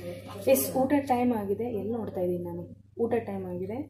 S ಊಟ time ಆಗಿದೆ ಎಲ್ಲಿ ನೋಡ್ತಾ ಇದ್ದೀನಿ ನಾನು ಊಟ ಟೈಮ್ ಆಗಿದೆ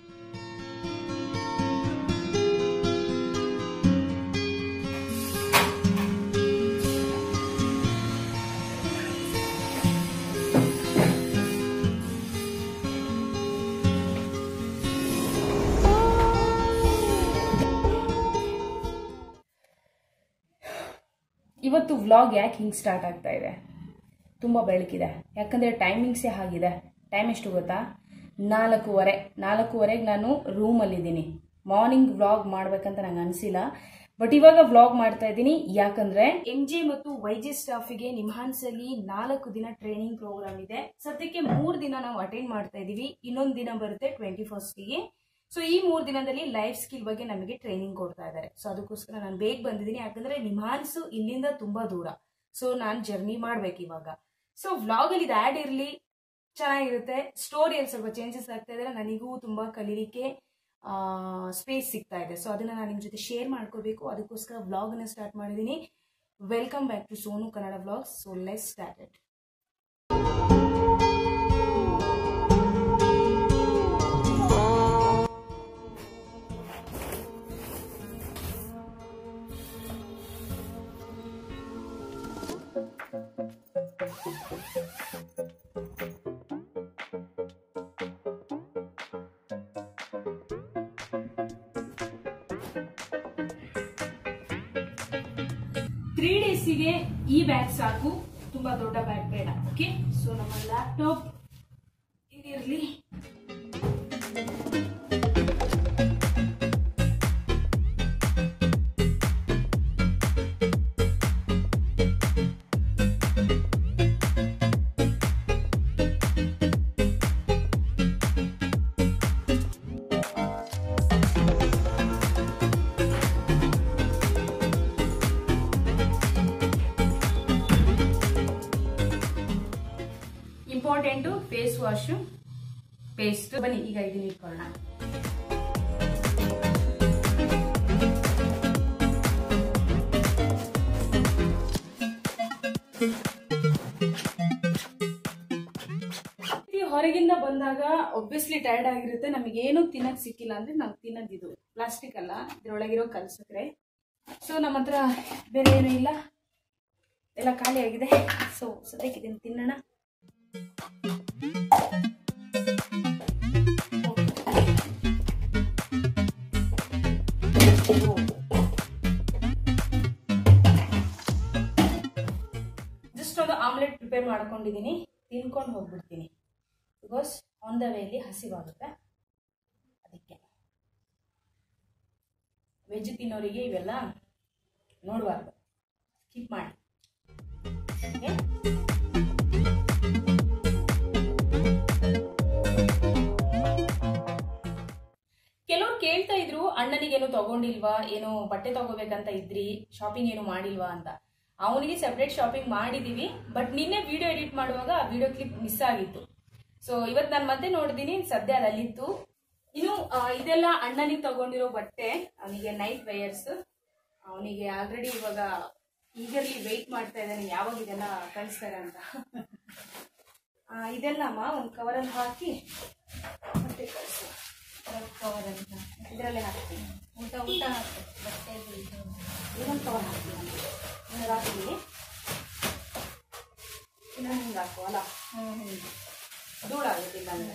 ಇವತ್ತು ವ್ಲಾಗ್ ಯಾಕೆ ಹಿಂಗೆ ಸ್ಟಾರ್ಟ್ ಆಗ್ತಾ ಇದೆ ತುಂಬ ಬೆಳಕಿದೆ ಯಾಕಂದರೆ ಟೈಮಿಂಗ್ಸೇ ಆಗಿದೆ ಟೈಮ್ ಎಷ್ಟು ಗೊತ್ತಾ ನಾಲ್ಕೂವರೆ ನಾಲ್ಕೂವರೆಗೆ ನಾನು ರೂಮಲ್ಲಿದ್ದೀನಿ ಮಾರ್ನಿಂಗ್ ವ್ಲಾಗ್ ಮಾಡ್ಬೇಕಂತ ನಂಗೆ ಅನಿಸಿಲ್ಲ ಬಟ್ ಇವಾಗ ವ್ಲಾಗ್ ಮಾಡ್ತಾ ಇದ್ದೀನಿ ಯಾಕಂದ್ರೆ ಎಂ ಜೆ ಮತ್ತು ವೈ ಜೆ ಸ್ಟಾಫಿಗೆ ನಿಮ್ಹಾನ್ಸಲ್ಲಿ ನಾಲ್ಕು ದಿನ ಟ್ರೈನಿಂಗ್ ಪ್ರೋಗ್ರಾಮ್ ಇದೆ ಸದ್ಯಕ್ಕೆ ಮೂರು ದಿನ ನಾವು ಅಟೆಂಡ್ ಮಾಡ್ತಾ ಇದ್ದೀವಿ ಇನ್ನೊಂದು ದಿನ ಬರುತ್ತೆ ಟ್ವೆಂಟಿ ಫಸ್ಟಿಗೆ ಸೊ ಈ ಮೂರು ದಿನದಲ್ಲಿ ಲೈಫ್ ಸ್ಕಿಲ್ ಬಗ್ಗೆ ನಮಗೆ ಟ್ರೈನಿಂಗ್ ಕೊಡ್ತಾ ಇದ್ದಾರೆ ಸೊ ಅದಕ್ಕೋಸ್ಕರ ನಾನು ಬೇಗ ಬಂದಿದ್ದೀನಿ ಯಾಕಂದ್ರೆ ನಿಮ್ಹಾನ್ಸು ಇಲ್ಲಿಂದ ತುಂಬಾ ದೂರ ಸೊ ನಾನು ಜರ್ನಿ ಮಾಡ್ಬೇಕು ಇವಾಗ ಸೊ ವ್ಲಾಗ್ ಅಲ್ಲಿ ಇದು ಆ್ಯಡ್ ಇರಲಿ ಚೆನ್ನಾಗಿರುತ್ತೆ ಸ್ಟೋರಿಯಲ್ಲಿ ಸ್ವಲ್ಪ ಚೇಂಜಸ್ ಆಗ್ತಾ ಇದ್ದಾರೆ ನನಗೂ ತುಂಬಾ ಕಲೀಲಿಕ್ಕೆ ಸ್ಪೇಸ್ ಸಿಗ್ತಾ ಇದೆ ಸೊ ಅದನ್ನ ನಾನು ನಿಮ್ಮ ಜೊತೆ ಶೇರ್ ಮಾಡ್ಕೋಬೇಕು ಅದಕ್ಕೋಸ್ಕರ ವ್ಲಾಗ್ ಅನ್ನ ಸ್ಟಾರ್ಟ್ ಮಾಡಿದ್ದೀನಿ welcome back to Sonu Kannada vlogs so let's start it three ಡೇಸಿಗೆ ಈ ಬ್ಯಾಗ್ ಸಾಕು ತುಂಬಾ ದೊಡ್ಡ ಬ್ಯಾಗ್ ಬೇಡ ಓಕೆ ಸೊ ನಮ್ಮ ಲ್ಯಾಪ್ಟಾಪ್ ಇದಿರಲಿ ಇಂಪಾರ್ಟೆಂಟು ಫೇಸ್ ವಾಶ್ ಪೇಸ್ಟ್ ಬನ್ನಿ ಈಗ ಇದನ್ನ ಇಟ್ಕೊಳ್ಳೋಣ ಈ ಹೊರಗಿಂದ ಬಂದಾಗ ಒಬ್ವಿಯಸ್ಲಿ ಟೈರ್ಡ್ ಆಗಿರುತ್ತೆ ನಮಗೆ ಏನು ತಿನ್ನಕ್ ಸಿಕ್ಕಿಲ್ಲ ಅಂದ್ರೆ ನಾವು ತಿನ್ನೋದಿದು ಪ್ಲಾಸ್ಟಿಕ್ ಅಲ್ಲ ಇದ್ರೊಳಗಿರೋ ಕಲ್ಸಕ್ರೆ ಸೊ ನಮ್ಮ ಹತ್ರ ಬೇರೆ ಏನೂ ಇಲ್ಲ ಎಲ್ಲ ಖಾಲಿ ಆಗಿದೆ ಸೊ ಸದ್ಯಕ್ಕೆ ಇದನ್ನು ತಿನ್ನೋಣ ಜಸ್ಟ್ ಒಂದು ಆಮ್ಲೆಟ್ ಪ್ರಿಪೇರ್ ಮಾಡ್ಕೊಂಡಿದ್ದೀನಿ ತಿನ್ಕೊಂಡು ಹೋಗ್ಬಿಡ್ತೀನಿ ಬಿಕಾಸ್ ಆನ್ ದ ವೇಲಿ ಹಸಿವಾಗುತ್ತೆ ಅದಕ್ಕೆ ವೆಜ್ ತಿನ್ನೋರಿಗೆ ಇವೆಲ್ಲ ನೋಡಬಾರ್ದು ಸ್ಕಿಪ್ ಮಾಡಿ ಓಕೆ ಕೆಲವ್ರು ಕೇಳ್ತಾ ಇದ್ರು ಅಣ್ಣನಿಗೇನು ತಗೊಂಡಿಲ್ವಾ ಏನೋ ಬಟ್ಟೆ ತಗೋಬೇಕಂತ ಇದ್ರಿ ಶಾಪಿಂಗ್ ಏನು ಮಾಡಿಲ್ವಾ ಅಂತ ಅವನಿಗೆ ಸೆಪರೇಟ್ ಶಾಪಿಂಗ್ ಮಾಡಿದೀವಿ ಬಟ್ ನಿನ್ನೆ ವಿಡಿಯೋ ಎಡಿಟ್ ಮಾಡುವಾಗ ಆ ವಿಡಿಯೋ ಕ್ಲಿಪ್ ಮಿಸ್ ಆಗಿತ್ತು ಸೊ ಇವತ್ತು ನಾನು ಮತ್ತೆ ನೋಡಿದೀನಿ ಸದ್ಯ ಅದು ಅಲ್ಲಿತ್ತು ಇನ್ನು ಆ, ಇದೆಲ್ಲ ಅಣ್ಣನಿಗೆ ತಗೊಂಡಿರೋ ಬಟ್ಟೆ ಅವನಿಗೆ ನೈಟ್ ವೇಯರ್ಸ್ ಅವನಿಗೆ ಆಲ್ರೆಡಿ ಇವಾಗ ಈಗರ್ಲಿ ವೆಯ್ಟ್ ಮಾಡ್ತಾ ಇದ್ದಾನೆ ಯಾವಾಗ ಇದೆಲ್ಲ ಕಳಿಸ್ತಾರೆ ಅಂತ ಆ, ಇದೆಲ್ಲ ಅಮ್ಮ ಒಂದು ಕವರಲ್ಲಿ ಹಾಕಿ ಮತ್ತೆ ಕಳಿಸು ಕವರ್ ಅಂತ ಇದರಲ್ಲೇ ಹಾಕ್ತೀನಿ ಊಟ ಊಟ ಹಾಕ್ತೀನಿ ಬಟ್ಟೆ ಇನ್ನೊಂದು ಕವರ್ ಹಾಕ್ತೀನಿ ಇನ್ನೊಂದು ಹಾಕ್ತೀನಿ ಇನ್ನೊಂದು ಹಿಂಗೆ ಹಾಕು ಅಲ್ಲ ಹ್ಞೂ ಹ್ಞೂ ಧೂಳಾಗುತ್ತಿಲ್ಲ ಅಂದರೆ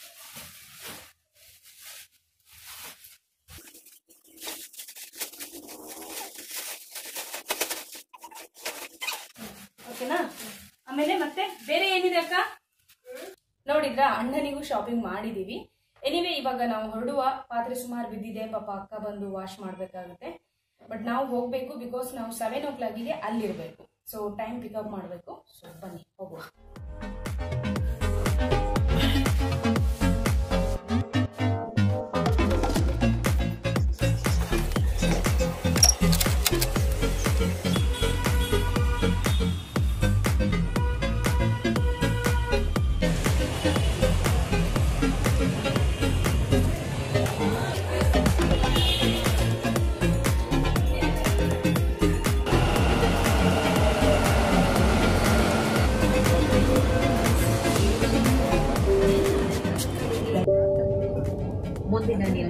ಓಕೆನಾ ಆಮೇಲೆ ಮತ್ತೆ ಬೇರೆ ಏನಿದೆ ಅಕ್ಕ ನೋಡಿದ್ರಾ ಅಣ್ಣನಿಗೂ ಶಾಪಿಂಗ್ ಮಾಡಿದೀವಿ ಎನಿವೆ ಇವಾಗ ನಾವು ಹೊರಡುವ ಪಾತ್ರೆ ಸುಮಾರು ಬಿದ್ದಿದೆ ಪಾಪ ಅಕ್ಕ ಬಂದು ವಾಶ್ ಮಾಡಬೇಕಾಗುತ್ತೆ ಬಟ್ ನಾವು ಹೋಗಬೇಕು ಬಿಕಾಸ್ ನಾವು ಸೆವೆನ್ ಓ ಕ್ಲಾಕಿಗೆ ಅಲ್ಲಿರಬೇಕು ಸೊ ಟೈಮ್ ಪಿಕಪ್ ಮಾಡಬೇಕು ಸೊ ಬನ್ನಿ ಹೋಗುವ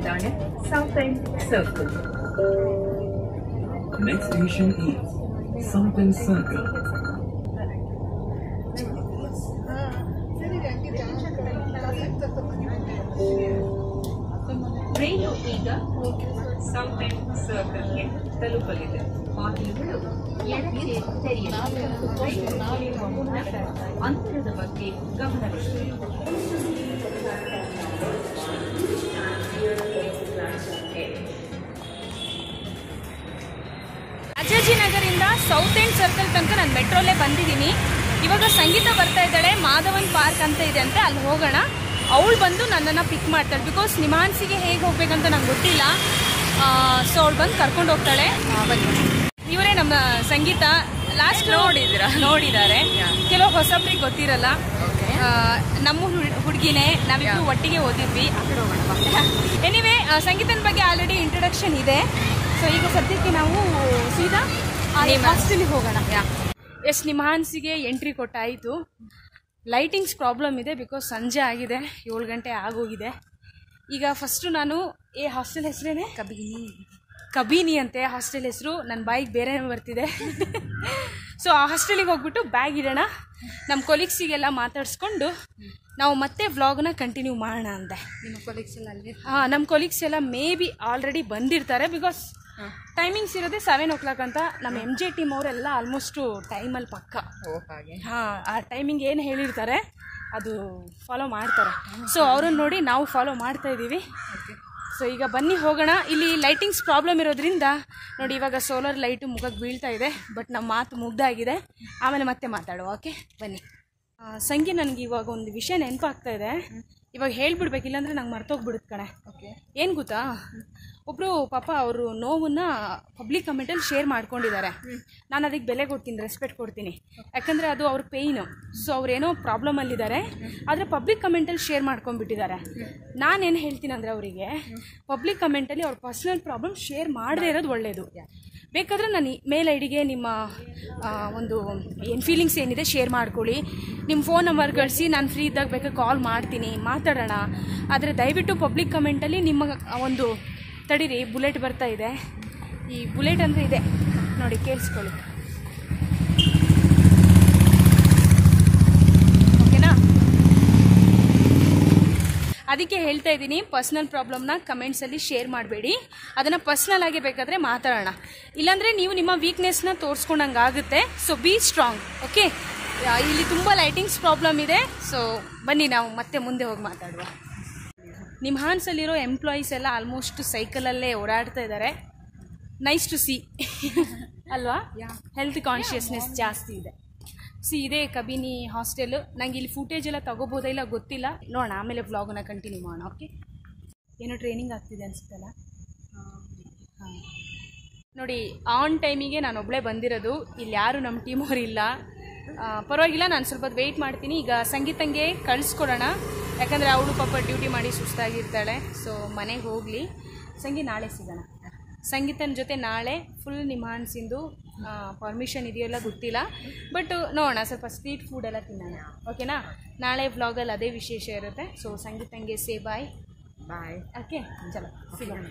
down at Southend Circle. Next station is Southern Circle. Train ಈಗ ಸೌಥೆಂಡ್ ಸರ್ಕಲ್ಗೆ ತಲುಪಲಿದೆ ಬಾಗಿಲುಗಳು ಎಡಕ್ಕೆ ತೆರೆಯಲಿವೆ ಅಂತರದ ಬಗ್ಗೆ ಗಮನವಿದೆ ರಾಜಾಜಿನಗರಿಂದ ಸೌತ್ ಎಂಡ್ ಸರ್ಕಲ್ ತನಕ ನಾನು ಮೆಟ್ರೋಲ್ಲೇ ಬಂದಿದ್ದೀನಿ ಇವಾಗ ಸಂಗೀತ ಬರ್ತಾ ಇದ್ದಾಳೆ ಮಾಧವನ್ ಪಾರ್ಕ್ ಅಂತ ಇದೆ ಅಂತೆ ಅಲ್ಲಿ ಹೋಗೋಣ ಅವಳು ಬಂದು ನನ್ನನ್ನು ಪಿಕ್ ಮಾಡ್ತಾಳೆ ಬಿಕಾಸ್ ನಿಮಾನ್ಸಿಗೆ ಹೇಗೆ ಹೋಗ್ಬೇಕಂತ ನಂಗೆ ಗೊತ್ತಿಲ್ಲ ಸೊ ಅವಳು ಬಂದು ಕರ್ಕೊಂಡು ಹೋಗ್ತಾಳೆ ಆ, ಬನ್ನಿ ಇವರೇ ನಮ್ಮ ಸಂಗೀತ ಲಾಸ್ಟ್ ನೋಡಿದ್ರ ನೋಡಿದ್ದಾರೆ ಕೆಲವು ಹೊಸಬ್ರಿಗೆ ಗೊತ್ತಿರಲ್ಲ ಆ, ನಮ್ಮ ಹುಡುಗಿನೇ ನಾವಿಬ್ರು ಒಟ್ಟಿಗೆ ಓದಿದ್ವಿ ಎನಿವೆ ಸಂಗೀತನ ಬಗ್ಗೆ ಆಲ್ರೆಡಿ ಇಂಟ್ರೊಡಕ್ಷನ್ ಇದೆ ಸೊ ಈಗ ಸದ್ಯಕ್ಕೆ ನಾವು ಸೀದಾ ಹಾಸ್ಟೆಲಿಗೆ ಹೋಗೋಣ ಎಸ್ ನಿಮ್ಹಾನ್ಸಿಗೆ ಎಂಟ್ರಿ ಕೊಟ್ಟಾಯಿತು ಲೈಟಿಂಗ್ಸ್ ಪ್ರಾಬ್ಲಮ್ ಇದೆ ಬಿಕಾಸ್ ಸಂಜೆ ಆಗಿದೆ ಏಳು ಗಂಟೆ ಆಗೋಗಿದೆ ಈಗ ಫಸ್ಟು ನಾನು ಏ ಹಾಸ್ಟೆಲ್ ಹೆಸರೇನೆ ಕಬಿನಿ ಕಬೀನಿ ಅಂತೆ ಹಾಸ್ಟೆಲ್ ಹೆಸರು ನನ್ನ ಬಾಯಿಗೆ ಬೇರೆನೇ ಬರ್ತಿದೆ ಸೊ ಆ ಹಾಸ್ಟೆಲಿಗೆ ಹೋಗ್ಬಿಟ್ಟು ಬ್ಯಾಗ್ ಇಡೋಣ ನಮ್ಮ ಕೊಲೀಗ್ಸಿಗೆಲ್ಲ ಮಾತಾಡಿಸ್ಕೊಂಡು ನಾವು ಮತ್ತೆ ವ್ಲಾಗ್ನ ಕಂಟಿನ್ಯೂ ಮಾಡೋಣ ಅಂದೆ ನಿಮ್ಮ ಕೊಲೀಗ್ಸ್ ಎಲ್ಲ ಅಲ್ಲಿ ಹಾಂ ನಮ್ಮ ಕೊಲೀಗ್ಸ್ ಎಲ್ಲ ಮೇ ಬಿ ಆಲ್ರೆಡಿ ಬಂದಿರ್ತಾರೆ ಬಿಕಾಸ್ ಟೈಮಿಂಗ್ಸ್ ಇರೋದೇ ಸೆವೆನ್ ಓ ಕ್ಲಾಕ್ ಅಂತ ನಮ್ಮ ಎಮ್ ಜೆ ಟೀಮ್ ಅವರೆಲ್ಲ ಆಲ್ಮೋಸ್ಟು ಟೈಮಲ್ಲಿ ಪಕ್ಕ ಓ ಹಾಗೆ ಹಾಂ ಆ ಟೈಮಿಂಗ್ ಏನು ಹೇಳಿರ್ತಾರೆ ಅದು ಫಾಲೋ ಮಾಡ್ತಾರೆ ಸೊ ಅವ್ರನ್ನ ನೋಡಿ ನಾವು ಫಾಲೋ ಮಾಡ್ತಾ ಇದ್ದೀವಿ ಸೊ ಈಗ ಬನ್ನಿ ಹೋಗೋಣ ಇಲ್ಲಿ ಲೈಟಿಂಗ್ಸ್ ಪ್ರಾಬ್ಲಮ್ ಇರೋದ್ರಿಂದ ನೋಡಿ ಇವಾಗ ಸೋಲಾರ್ ಲೈಟು ಮುಖಕ್ಕೆ ಬೀಳ್ತಾ ಇದೆ ಬಟ್ ನಮ್ಮ ಮಾತು ಮುಗ್ದಾಗಿದೆ ಆಮೇಲೆ ಮತ್ತೆ ಮಾತಾಡುವ ಓಕೆ ಬನ್ನಿ ಆ, ಸಂಗಿ ನನಗೆ ಇವಾಗ ಒಂದು ವಿಷಯ ನೆನಪಾಗ್ತಾ ಇದೆ ಇವಾಗ ಹೇಳ್ಬಿಡ್ಬೇಕು ಇಲ್ಲಾಂದ್ರೆ ನಂಗೆ ಮರ್ತೋಗ್ಬಿಡುತ್ತೆ ಕಣೆ ಓಕೆ ಏನು ಗೊತ್ತಾ ಒಬ್ಬರು ಪಾಪ ಅವರು ನೋವನ್ನ ಪಬ್ಲಿಕ್ ಕಮೆಂಟಲ್ಲಿ ಶೇರ್ ಮಾಡ್ಕೊಂಡಿದ್ದಾರೆ ನಾನು ಅದಕ್ಕೆ ಬೆಲೆ ಕೊಡ್ತೀನಿ ರೆಸ್ಪೆಕ್ಟ್ ಕೊಡ್ತೀನಿ ಯಾಕಂದರೆ ಅದು ಅವ್ರ ಪೇಯ್ನು ಸೊ ಅವ್ರೇನೋ ಪ್ರಾಬ್ಲಮಲ್ಲಿದ್ದಾರೆ ಆದರೆ ಪಬ್ಲಿಕ್ ಕಮೆಂಟಲ್ಲಿ ಶೇರ್ ಮಾಡ್ಕೊಂಡ್ಬಿಟ್ಟಿದ್ದಾರೆ ನಾನೇನು ಹೇಳ್ತೀನಿ ಅಂದರೆ ಅವರಿಗೆ ಪಬ್ಲಿಕ್ ಕಮೆಂಟಲ್ಲಿ ಅವ್ರ ಪರ್ಸ್ನಲ್ ಪ್ರಾಬ್ಲಮ್ ಶೇರ್ ಮಾಡದೇ ಇರೋದು ಒಳ್ಳೆಯದು ಬೇಕಾದರೆ ನಾನು ಮೇಲ್ ಐ ಡಿಗೆ ನಿಮ್ಮ ಆ, ಒಂದು ಏನು ಫೀಲಿಂಗ್ಸ್ ಏನಿದೆ ಶೇರ್ ಮಾಡ್ಕೊಳ್ಳಿ ನಿಮ್ಮ ಫೋನ್ ನಂಬರ್ ಕಳಿಸಿ ನಾನು ಫ್ರೀ ಇದ್ದಾಗ ಬೇಕಾದ್ರೆ ಕಾಲ್ ಮಾಡ್ತೀನಿ ಮಾತಾಡೋಣ ಆದರೆ ದಯವಿಟ್ಟು ಪಬ್ಲಿಕ್ ಕಮೆಂಟಲ್ಲಿ ನಿಮ್ಮ ಒಂದು ತಡೀರಿ ಬುಲೆಟ್ ಬರ್ತಾ ಇದೆ ಈ ಬುಲೆಟ್ ಅಂದರೆ ಇದೆ ನೋಡಿ ಕೇಳಿಸ್ಕೊಳ್ಳಿ ಓಕೆನಾ ಅದಕ್ಕೆ ಹೇಳ್ತಾ ಇದ್ದೀನಿ ಪರ್ಸ್ನಲ್ ಪ್ರಾಬ್ಲಮ್ನ ಕಮೆಂಟ್ಸಲ್ಲಿ ಶೇರ್ ಮಾಡಬೇಡಿ ಅದನ್ನು ಪರ್ಸ್ನಲ್ ಆಗಿ ಬೇಕಾದರೆ ಮಾತಾಡೋಣ ಇಲ್ಲಾಂದರೆ ನೀವು ನಿಮ್ಮ ವೀಕ್ನೆಸ್ನ ತೋರಿಸ್ಕೊಂಡಂಗೆ ಆಗುತ್ತೆ ಸೊ ಬಿ ಸ್ಟ್ರಾಂಗ್ ಓಕೆ ಇಲ್ಲಿ ತುಂಬ ಲೈಟಿಂಗ್ಸ್ ಪ್ರಾಬ್ಲಮ್ ಇದೆ ಸೊ ಬನ್ನಿ ನಾವು ಮತ್ತೆ ಮುಂದೆ ಹೋಗಿ ಮಾತಾಡುವ ನಿಮ್ಮ ಹಾನ್ಸಲ್ಲಿರೋ ಎಂಪ್ಲಾಯೀಸ್ ಎಲ್ಲ ಆಲ್ಮೋಸ್ಟ್ ಸೈಕಲಲ್ಲೇ ಓಡಾಡ್ತಾ ಇದ್ದಾರೆ ನೈಸ್ ಟು ಸಿ ಅಲ್ವಾ ಹೆಲ್ತ್ ಕಾನ್ಷಿಯಸ್ನೆಸ್ ಜಾಸ್ತಿ ಇದೆ ಸಿ ಇದೇ ಕಬಿನಿ ಹಾಸ್ಟೆಲ್ ನಂಗೆ ಇಲ್ಲಿ ಫುಟೇಜ್ ಎಲ್ಲ ತಗೋಬೋದಾ ಇಲ್ಲ ಗೊತ್ತಿಲ್ಲ ನೋಡೋಣ ಆಮೇಲೆ ವ್ಲಾಗನ್ನ ಕಂಟಿನ್ಯೂ ಮಾಡೋಣ ಓಕೆ ಏನೋ ಟ್ರೈನಿಂಗ್ ಆಗ್ತಿದೆ ಅನ್ಸುತ್ತಲ್ಲ ಹಾಂ ನೋಡಿ ಆನ್ ಟೈಮಿಗೆ ನಾನು ಒಬ್ಬಳೇ ಬಂದಿರೋದು ಇಲ್ಲಿ ಯಾರು ನಮ್ಮ ಟೀಮ್ ಅವ್ರು ಇಲ್ಲ ಆ, ಪರವಾಗಿಲ್ಲ ನಾನು ಸ್ವಲ್ಪ ವೆಯ್ಟ್ ಮಾಡ್ತೀನಿ ಈಗ ಸಂಗೀತಂಗೆ ಕಳಿಸ್ಕೊಡೋಣ ಯಾಕಂದರೆ ಅವಳು ಪಾಪ ಡ್ಯೂಟಿ ಮಾಡಿ ಸುಸ್ತಾಗಿರ್ತಾಳೆ ಸೊ ಮನೆಗೆ ಹೋಗಲಿ ಸಂಗಿ ನಾಳೆ ಸಿಗೋಣ ಸಂಗೀತನ ಜೊತೆ ನಾಳೆ ಫುಲ್ ನಿಮ್ಮ ಹಣ್ಸಿಂದು ಪರ್ಮಿಷನ್ ಇದೆಯಲ್ಲ ಗೊತ್ತಿಲ್ಲ ಬಟ್ ನೋಡೋಣ ಸ್ವಲ್ಪ ಸ್ಟ್ರೀಟ್ ಫುಡ್ ಎಲ್ಲ ತಿನ್ನೋಣ ಓಕೆನಾ ನಾಳೆ ವ್ಲಾಗಲ್ಲಿ ಅದೇ ವಿಶೇಷ ಇರುತ್ತೆ ಸೊ ಸಂಗೀತಂಗೆ ಸೇ ಬಾಯ್ ಬಾಯ್ ಓಕೆ ಚಲೋ ಸಿಗೋಣ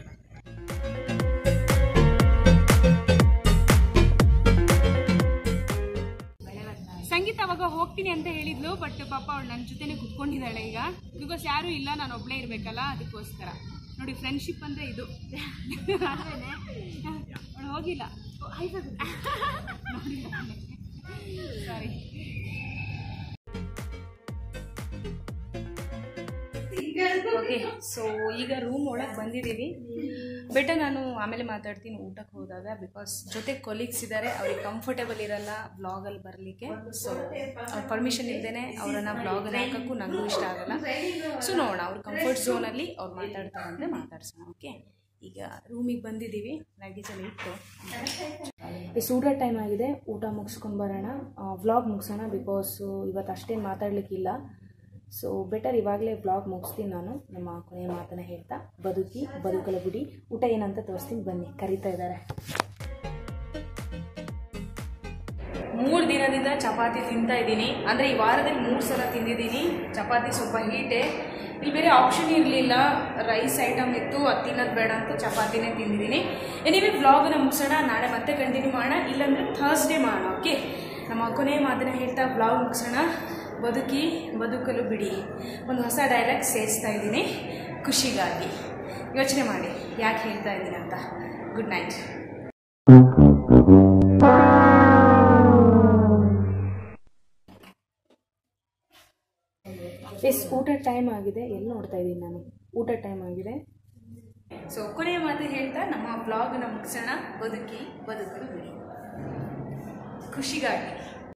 ಸಂಗೀತ ಅವಾಗ ಹೋಗ್ತೀನಿ ಅಂತ ಹೇಳಿದ್ಲು ಬಟ್ ಪಾಪ ಅವಳು ನನ್ನ ಜೊತೆನೆ ಕುತ್ಕೊಂಡಿದ್ದಾಳೆ ಈಗ ಬಿಕಾಸ್ ಯಾರೂ ಇಲ್ಲ ನಾನು ಒಬ್ಳೇ ಇರಬೇಕಲ್ಲ ಅದಕ್ಕೋಸ್ಕರ ನೋಡಿ ಫ್ರೆಂಡ್ಶಿಪ್ ಅಂದರೆ ಇದು ಅವಳು ಹೋಗಿಲ್ಲ ಸಾರಿ ಓಕೆ ಸೊ ಈಗ ರೂಮ್ ಒಳಗೆ ಬಂದಿದ್ದೀವಿ ಬೆಟರ್ ನಾನು ಆಮೇಲೆ ಮಾತಾಡ್ತೀನಿ ಊಟಕ್ಕೆ ಹೋದಾಗ ಬಿಕಾಸ್ ಜೊತೆ ಕೊಲೀಗ್ಸ್ ಇದ್ದಾರೆ ಅವ್ರಿಗೆ ಕಂಫರ್ಟೇಬಲ್ ಇರಲ್ಲ ಬ್ಲಾಗಲ್ಲಿ ಬರಲಿಕ್ಕೆ ಸೊ ಅವ್ರ ಪರ್ಮಿಷನ್ ಇಲ್ಲದೇ ಅವರನ್ನು ಬ್ಲಾಗಲ್ಲಿ ಹಾಕೋಕ್ಕೂ ನನಗೂ ಇಷ್ಟ ಆಗಲ್ಲ ಸೊ ನೋಡೋಣ ಅವ್ರ ಕಂಫರ್ಟ್ ಝೋನಲ್ಲಿ ಅವ್ರು ಮಾತಾಡ್ತಾರೆ ಅಂದರೆ ಮಾತಾಡ್ಸೋಣ ಓಕೆ ಈಗ ರೂಮಿಗೆ ಬಂದಿದ್ದೀವಿ ಲಗೇಜಲ್ಲಿ ಇಟ್ಟು ಇಸ್ ಊಟ ಟೈಮ್ ಆಗಿದೆ ಊಟ ಮುಗಿಸ್ಕೊಂಡು ಬರೋಣ ವ್ಲಾಗ್ ಮುಗಿಸೋಣ ಬಿಕಾಸ್ ಇವತ್ತು ಅಷ್ಟೇನು ಮಾತಾಡಲಿಕ್ಕಿಲ್ಲ ಸೊ ಬೆಟರ್ ಇವಾಗಲೇ ಬ್ಲಾಗ್ ಮುಗಿಸ್ತೀನಿ ನಾನು ನಮ್ಮ ಕೊನೆಯ ಮಾತನ್ನ ಹೇಳ್ತಾ ಬದುಕಿ ಬದುಕಲ ಬಿಡಿ ಊಟ ಏನಂತ ತೋರಿಸ್ತೀನಿ ಬನ್ನಿ ಕರಿತಾ ಇದ್ದಾರೆ ಮೂರು ದಿನದಿಂದ ಚಪಾತಿ ತಿಂತಾ ಇದ್ದೀನಿ ಅಂದರೆ ಈ ವಾರದಲ್ಲಿ ಮೂರು ಸಲ ತಿಂದಿದ್ದೀನಿ ಚಪಾತಿ ಸ್ವಲ್ಪ ಹೀಟೆ ಇಲ್ಲಿ ಬೇರೆ ಆಪ್ಷನ್ ಇರಲಿಲ್ಲ ರೈಸ್ ಐಟಮ್ ಇತ್ತು ಅದು ತಿನ್ನೋದು ಬೇಡ ಅಂತ ಚಪಾತಿನೇ ತಿಂದಿದ್ದೀನಿ ಎನಿವೆ ವ್ಲಾಗನ್ನ ಮುಗಿಸೋಣ ನಾಳೆ ಮತ್ತೆ ಕಂಟಿನ್ಯೂ ಮಾಡೋಣ ಇಲ್ಲಾಂದರೆ ಥರ್ಸ್ಡೇ ಮಾಡೋಣ ಓಕೆ ನಮ್ಮ ಕೊನೆಯ ಮಾತನ್ನ ಹೇಳ್ತಾ ವ್ಲಾಗ್ ಮುಗಿಸೋಣ ಬದುಕಿ ಬದುಕಲು ಬಿಡಿ ಒಂದು ಹೊಸ ಡೈಲಾಗ್ ಸೇರಿಸ್ತಾ ಇದ್ದೀನಿ ಖುಷಿಗಾಗಿ ಯೋಚನೆ ಮಾಡಿ ಯಾಕೆ ಹೇಳ್ತಾ ಇದ್ದೀನಿ ಅಂತ ಗುಡ್ ನೈಟ್ ಎಸ್ ಊಟ ಟೈಮ್ ಆಗಿದೆ ಎಲ್ಲಿ ನೋಡ್ತಾ ಇದ್ದೀನಿ ನಾನು ಊಟ ಟೈಮ್ ಆಗಿದೆ ಸೊ ಕೊನೆಯ ಮಾತು ಹೇಳ್ತಾ ನಮ್ಮ ಬ್ಲಾಗ್ನ ಮುಗಿಸೋಣ ಬದುಕಿ ಬದುಕಲು ಬಿಡಿ ಖುಷಿಗಾಗಿ